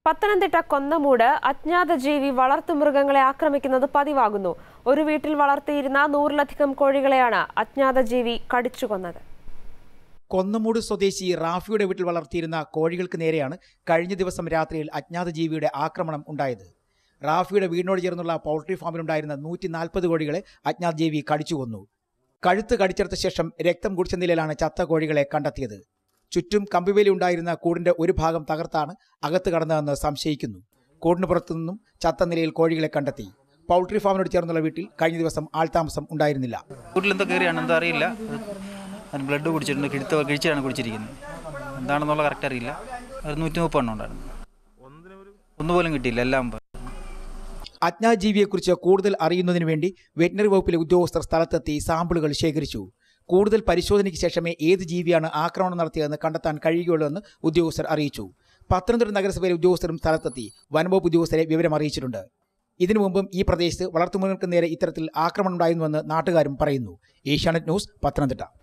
പത്തനംതിട്ട കൊന്നമൂട് അജ്ഞാത ജീവി വളർത്തുമൃഗങ്ങളെ ആക്രമിക്കുന്നത് പതിവാകുന്നു ഒരു വീട്ടിൽ വളർത്തിയിരുന്ന നൂറിലധികം കോഴികളെയാണ് അജ്ഞാത ജീവി കടിച്ചു കൊന്നത് കൊന്നമൂട് സ്വദേശി റാഫിയുടെ വീട്ടിൽ വളർത്തിയിരുന്ന കോഴികൾക്ക് നേരെയാണ് കഴിഞ്ഞ ദിവസം രാത്രിയിൽ അജ്ഞാത ജീവിയുടെ ആക്രമണം ഉണ്ടായത് റാഫിയുടെ വീടിനോട് ചേർന്നുള്ള പൗൾട്രി ഫാമിലുണ്ടായിരുന്ന നൂറ്റി നാൽപ്പത് കോഴികളെ അജ്ഞാത ജീവി കടിച്ചു കൊന്നു കഴുത്ത് കടിച്ചെടുത്ത ശേഷം രക്തം കുടിച്ച നിലയിലാണ് ചത്ത കോഴികളെ കണ്ടെത്തിയത് ചുറ്റും കമ്പിവേലി ഉണ്ടായിരുന്ന കൂടിന്റെ ഒരു ഭാഗം തകർത്താണ് അകത്ത് കടന്നതെന്ന് സംശയിക്കുന്നു കൂടിന് പുറത്തുനിന്നും ചത്ത നിലയിൽ കോഴികളെ കണ്ടെത്തി പൗൾട്രി ഫാമിനോട് ചേർന്നുള്ള വീട്ടിൽ കഴിഞ്ഞ ദിവസം ആൾതാമസം ഉണ്ടായിരുന്നില്ല വീട്ടിലെന്തോ കയറിയാണ് എന്തോ അറിയില്ല അതിന് ബ്ലഡ് കുടിച്ചിട്ടുണ്ട് കിഴുത്ത കിഴിച്ചാണ് കുടിച്ചിരിക്കുന്നത് എന്താണെന്നുള്ള കറക്റ്റ് അറിയില്ല ഒരു നൂറ്റി മുപ്പത് എണ്ണം ഉണ്ടായിരുന്നു ഒന്നുപോലും കിട്ടിയില്ല എല്ലാം പോയി. അജ്ഞാത ജീവിയെക്കുറിച്ച് കൂടുതൽ അറിയുന്നതിന് വേണ്ടി വെറ്റിനറി വകുപ്പിലെ ഉദ്യോഗസ്ഥർ സ്ഥലത്തെത്തി സാമ്പിളുകൾ ശേഖരിച്ചു കൂടുതൽ പരിശോധനയ്ക്ക് ശേഷമേ ഏത് ജീവിയാണ് ആക്രമണം നടത്തിയതെന്ന് കണ്ടെത്താൻ കഴിയുകയുള്ളൂ എന്ന് ഉദ്യോഗസ്ഥർ അറിയിച്ചു പത്തനംതിട്ട നഗരസഭയിലെ ഉദ്യോഗസ്ഥരും സ്ഥലത്തെത്തി വനംവകുപ്പ് ഉദ്യോഗസ്ഥരെ വിവരം അറിയിച്ചിട്ടുണ്ട് ഇതിനു മുമ്പും ഈ പ്രദേശത്ത് വളർത്തുമൃഗങ്ങൾക്ക് നേരെ ഇത്തരത്തിൽ ആക്രമണം ഉണ്ടായിരുന്നുവെന്ന് നാട്ടുകാരും പറയുന്നു ഏഷ്യാനെറ്റ് ന്യൂസ് പത്തനംതിട്ട